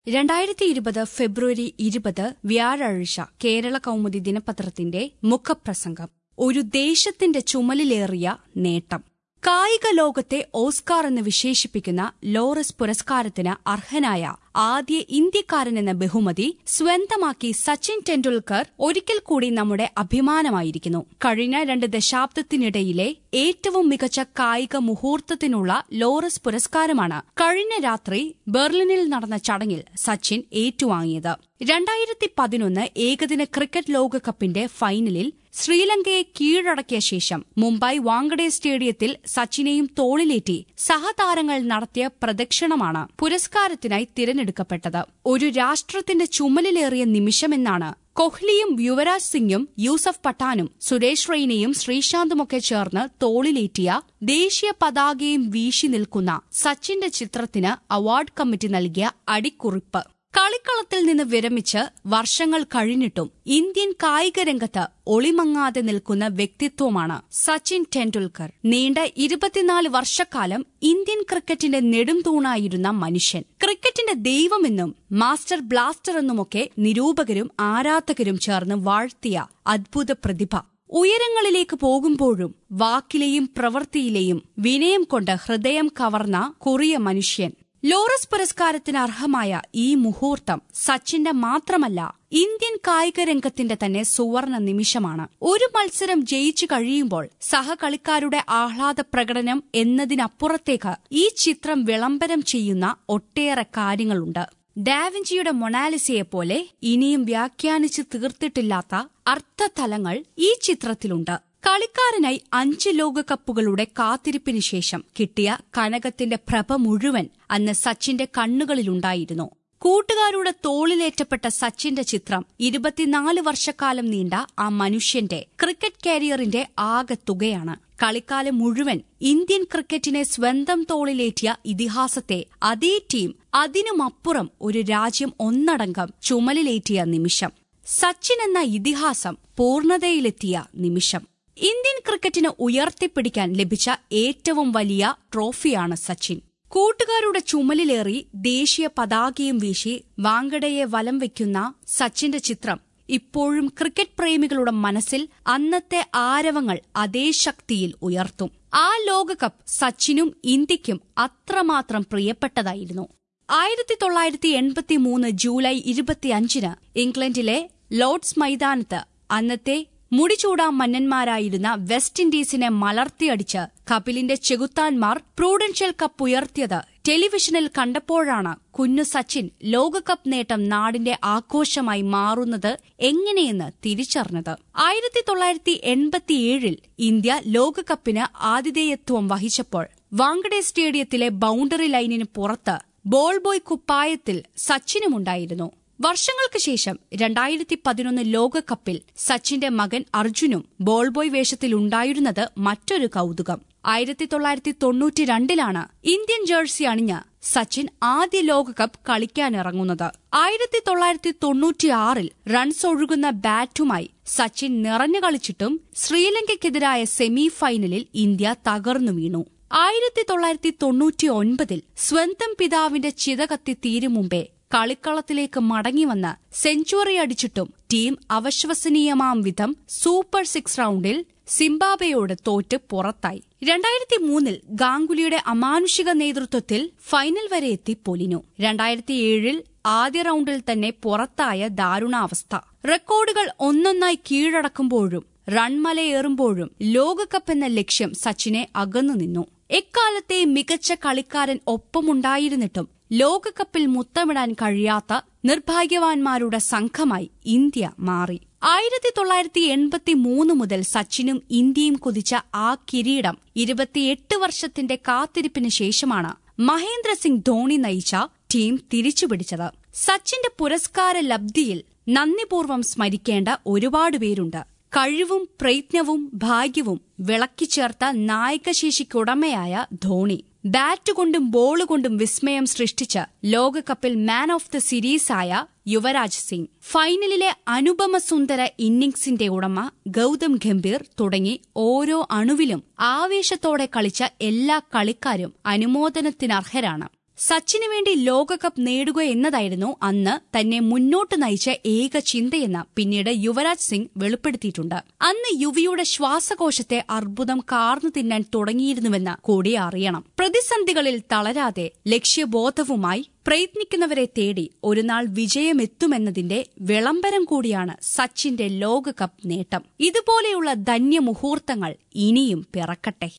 രണ്ടായിരത്തി ഇരുപത് ഫെബ്രുവരി ഇരുപത് വ്യാഴാഴ്ച കേരള കൗമുദി ദിനപത്രത്തിന്റെ മുഖപ്രസംഗം ഒരു ദേശത്തിന്റെ ചുമലിലേറിയ നേട്ടം കായിക ലോകത്തെ ഓസ്കാർ എന്ന് വിശേഷിപ്പിക്കുന്ന ലോറസ് പുരസ്കാരത്തിന് അർഹനായ ആദ്യ ഇന്ത്യക്കാരനെന്ന ബഹുമതി സ്വന്തമാക്കി സച്ചിൻ ടെണ്ടുൽക്കർ ഒരിക്കൽ കൂടി നമ്മുടെ അഭിമാനമായിരിക്കുന്നു കഴിഞ്ഞ രണ്ട് ദശാബ്ദത്തിനിടയിലെ ഏറ്റവും മികച്ച കായിക മുഹൂർത്തത്തിനുള്ള ലോറസ് പുരസ്കാരമാണ് കഴിഞ്ഞ രാത്രി ബെർലിനിൽ നടന്ന ചടങ്ങിൽ സച്ചിൻ ഏറ്റുവാങ്ങിയത് രണ്ടായിരത്തി പതിനൊന്ന് ഏകദിന ക്രിക്കറ്റ് ലോകകപ്പിന്റെ ഫൈനലിൽ ശ്രീലങ്കയെ കീഴടക്കിയ ശേഷം മുംബൈ വാങ്കഡെ സ്റ്റേഡിയത്തിൽ സച്ചിനെയും തോളിലേറ്റി സഹതാരങ്ങൾ നടത്തിയ പ്രദക്ഷിണമാണ് പുരസ്കാരത്തിനായി തിരഞ്ഞെടുക്കപ്പെട്ടത് ഒരു രാഷ്ട്രത്തിന്റെ ചുമലിലേറിയ നിമിഷമെന്നാണ് കോഹ്ലിയും യുവരാജ് സിംഗും യൂസഫ് പഠാനും സുരേഷ് റെയ്നയും ശ്രീശാന്തുമൊക്കെ ചേർന്ന് തോളിലേറ്റിയ ദേശീയ പതാകയും വീശി നിൽക്കുന്ന സച്ചിന്റെ ചിത്രത്തിന് അവാർഡ് കമ്മിറ്റി നൽകിയ അടിക്കുറിപ്പ് കളിക്കളത്തിൽ നിന്ന് വിരമിച്ച് വർഷങ്ങൾ കഴിഞ്ഞിട്ടും ഇന്ത്യൻ കായിക രംഗത്ത് ഒളിമങ്ങാതെ നിൽക്കുന്ന വ്യക്തിത്വമാണ് സച്ചിൻ ടെണ്ടുൽക്കർ നീണ്ട ഇരുപത്തിനാല് വർഷക്കാലം ഇന്ത്യൻ ക്രിക്കറ്റിന്റെ നെടുംതൂണായിരുന്ന മനുഷ്യൻ ക്രിക്കറ്റിന്റെ ദൈവമെന്നും മാസ്റ്റർ ബ്ലാസ്റ്റർ എന്നുമൊക്കെ നിരൂപകരും ആരാധകരും ചേർന്ന് വാഴ്ത്തിയ അദ്ഭുത പ്രതിഭ ഉയരങ്ങളിലേക്ക് പോകുമ്പോഴും വാക്കിലെയും പ്രവൃത്തിയിലെയും വിനയം കൊണ്ട് ഹൃദയം കവർന്ന കുറിയ മനുഷ്യൻ ലോറസ് പുരസ്കാരത്തിന് അർഹമായ ഈ മുഹൂർത്തം സച്ചിന്റെ മാത്രമല്ല ഇന്ത്യൻ കായിക രംഗത്തിന്റെ തന്നെ സുവർണ നിമിഷമാണ് ഒരു മത്സരം ജയിച്ചു കഴിയുമ്പോൾ സഹകളിക്കാരുടെ ആഹ്ലാദ പ്രകടനം എന്നതിനപ്പുറത്തേക്ക് ഈ ചിത്രം വിളംബരം ചെയ്യുന്ന ഒട്ടേറെ കാര്യങ്ങളുണ്ട് ഡാവിഞ്ചിയുടെ മൊണാലിസയെപ്പോലെ ഇനിയും വ്യാഖ്യാനിച്ചു തീർത്തിട്ടില്ലാത്ത അർത്ഥതലങ്ങൾ ഈ ചിത്രത്തിലുണ്ട് കളിക്കാരനായി അഞ്ച് ലോകകപ്പുകളുടെ കാത്തിരിപ്പിന് ശേഷം കിട്ടിയ കനകത്തിന്റെ പ്രഭ മുഴുവൻ അന്ന് സച്ചിന്റെ കണ്ണുകളിലുണ്ടായിരുന്നു കൂട്ടുകാരുടെ തോളിലേറ്റപ്പെട്ട സച്ചിന്റെ ചിത്രം ഇരുപത്തിനാല് വർഷക്കാലം നീണ്ട ആ മനുഷ്യന്റെ ക്രിക്കറ്റ് കരിയറിന്റെ ആകെ തുകയാണ് കളിക്കാലം മുഴുവൻ ഇന്ത്യൻ ക്രിക്കറ്റിനെ സ്വന്തം തോളിലേറ്റിയ ഇതിഹാസത്തെ അതേ ടീം അതിനുമപ്പുറം ഒരു രാജ്യം ഒന്നടങ്കം ചുമലിലേറ്റിയ നിമിഷം സച്ചിൻ എന്ന ഇതിഹാസം പൂർണതയിലെത്തിയ നിമിഷം ഇന്ത്യൻ ക്രിക്കറ്റിന് ഉയർത്തിപ്പിടിക്കാൻ ലഭിച്ച ഏറ്റവും വലിയ ട്രോഫിയാണ് സച്ചിൻ കൂട്ടുകാരുടെ ചുമലിലേറി ദേശീയ പതാകയും വീശി വാങ്കഡയെ വലം വയ്ക്കുന്ന സച്ചിന്റെ ചിത്രം ഇപ്പോഴും ക്രിക്കറ്റ് പ്രേമികളുടെ മനസ്സിൽ അന്നത്തെ ആരവങ്ങൾ അതേ ശക്തിയിൽ ഉയർത്തും ആ ലോകകപ്പ് സച്ചിനും ഇന്ത്യക്കും അത്രമാത്രം പ്രിയപ്പെട്ടതായിരുന്നു ആയിരത്തി തൊള്ളായിരത്തി എൺപത്തി മൂന്ന് ജൂലൈ ഇരുപത്തിയഞ്ചിന് ഇംഗ്ലണ്ടിലെ ലോർഡ്സ് മൈതാനത്ത് അന്നത്തെ മുടിചൂടാ മന്നന്മാരായിരുന്ന വെസ്റ്റ് ഇൻഡീസിനെ മലർത്തിയടിച്ച് കപിലിന്റെ ചെകുത്താൻമാർ പ്രൂഡൻഷ്യൽ കപ്പ് ഉയർത്തിയത് ടെലിവിഷനിൽ കണ്ടപ്പോഴാണ് കുഞ്ഞു സച്ചിൻ ലോകകപ്പ് നേട്ടം നാടിന്റെ ആഘോഷമായി മാറുന്നത് എങ്ങനെയെന്ന് തിരിച്ചറിഞ്ഞത് ആയിരത്തി തൊള്ളായിരത്തി എൺപത്തിയേഴിൽ ഇന്ത്യ ലോകകപ്പിന് ആതിഥേയത്വം വഹിച്ചപ്പോൾ വാങ്കഡെ സ്റ്റേഡിയത്തിലെ ബൌണ്ടറി ലൈനിന് പുറത്ത് ബോൾ ബോയ് കുപ്പായത്തിൽ സച്ചിനുമുണ്ടായിരുന്നു വർഷങ്ങൾക്ക് ശേഷം രണ്ടായിരത്തി പതിനൊന്ന് ലോകകപ്പിൽ സച്ചിന്റെ മകൻ അർജുനും ബോൾ ബോയ് വേഷത്തിലുണ്ടായിരുന്നത് മറ്റൊരു കൌതുകം ആയിരത്തി തൊള്ളായിരത്തി തൊണ്ണൂറ്റിരണ്ടിലാണ് ഇന്ത്യൻ ജേഴ്സി അണിഞ്ഞ് സച്ചിൻ ആദ്യ ലോകകപ്പ് കളിക്കാനിറങ്ങുന്നത് ആയിരത്തി തൊള്ളായിരത്തി തൊണ്ണൂറ്റിയാറിൽ റൺസ് ഒഴുകുന്ന ബാറ്റുമായി സച്ചിൻ നിറഞ്ഞു കളിച്ചിട്ടും ശ്രീലങ്കയ്ക്കെതിരായ സെമി ഫൈനലിൽ ഇന്ത്യ തകർന്നു വീണു ആയിരത്തി തൊള്ളായിരത്തി തൊണ്ണൂറ്റി ഒൻപതിൽ സ്വന്തം പിതാവിന്റെ ചിത കത്തി തീരും മുമ്പേ കളിക്കളത്തിലേക്ക് മടങ്ങിവന്ന് സെഞ്ചുറി അടിച്ചിട്ടും ടീം അവിശ്വസനീയമാം വിധം സൂപ്പർ സിക്സ് റൌണ്ടിൽ സിംബാബെയോട് തോറ്റ് പുറത്തായി രണ്ടായിരത്തി മൂന്നിൽ ഗാംഗുലിയുടെ അമാനുഷിക നേതൃത്വത്തിൽ ഫൈനൽ വരെ എത്തി പൊലിഞ്ഞു രണ്ടായിരത്തി ഏഴിൽ ആദ്യ റൌണ്ടിൽ തന്നെ പുറത്തായ ദാരുണാവസ്ഥ റെക്കോർഡുകൾ ഒന്നൊന്നായി കീഴടക്കുമ്പോഴും റൺമലയേറുമ്പോഴും ലോകകപ്പ് എന്ന ലക്ഷ്യം സച്ചിനെ അകന്നു നിന്നു എക്കാലത്തെ മികച്ച കളിക്കാരൻ ഒപ്പമുണ്ടായിരുന്നിട്ടും ലോകകപ്പിൽ മുത്തമിടാൻ കഴിയാത്ത നിർഭാഗ്യവാന്മാരുടെ സംഘമായി ഇന്ത്യ മാറി ആയിരത്തി തൊള്ളായിരത്തി എൺപത്തി മൂന്ന് മുതൽ സച്ചിനും ഇന്ത്യയും കുതിച്ച ആ കിരീടം ഇരുപത്തിയെട്ട് വർഷത്തിന്റെ കാത്തിരിപ്പിന് ശേഷമാണ് മഹേന്ദ്ര സിംഗ് ധോണി നയിച്ച ടീം തിരിച്ചുപിടിച്ചത് സച്ചിന്റെ പുരസ്കാര ലബ്ധിയിൽ നന്ദിപൂർവ്വം സ്മരിക്കേണ്ട ഒരുപാട് പേരുണ്ട് കഴിവും പ്രയത്നവും ഭാഗ്യവും വിളക്കിച്ചേർത്ത നായകശേഷിക്കുടമയായ ധോണി ബാറ്റ് കൊണ്ടും ബോൾ കൊണ്ടും വിസ്മയം സൃഷ്ടിച്ച് ലോകകപ്പിൽ മാൻ ഓഫ് ദ സീരീസായ യുവരാജ് സിംഗ് ഫൈനലിലെ അനുപമ സുന്ദര ഇന്നിംഗ്സിന്റെ ഉടമ ഗൌതം ഗംഭീർ തുടങ്ങി ഓരോ അണുവിലും ആവേശത്തോടെ കളിച്ച എല്ലാ കളിക്കാരും അനുമോദനത്തിനർഹരാണ് സച്ചിന് വേണ്ടി ലോകകപ്പ് നേടുക എന്നതായിരുന്നു അന്ന് തന്നെ മുന്നോട്ട് നയിച്ച ഏക ചിന്തയെന്ന് പിന്നീട് യുവരാജ് സിംഗ് വെളിപ്പെടുത്തിയിട്ടുണ്ട് അന്ന് യുവിയുടെ ശ്വാസകോശത്തെ അർബുദം കാർന്നു തിന്നാൻ തുടങ്ങിയിരുന്നുവെന്ന് കൂടി അറിയണം പ്രതിസന്ധികളിൽ തളരാതെ ലക്ഷ്യബോധവുമായി പ്രയത്നിക്കുന്നവരെ തേടി ഒരുനാൾ വിജയമെത്തുമെന്നതിന്റെ വിളംബരം കൂടിയാണ് സച്ചിന്റെ ലോകകപ്പ് നേട്ടം ഇതുപോലെയുള്ള ധന്യമുഹൂർത്തങ്ങൾ ഇനിയും പിറക്കട്ടെ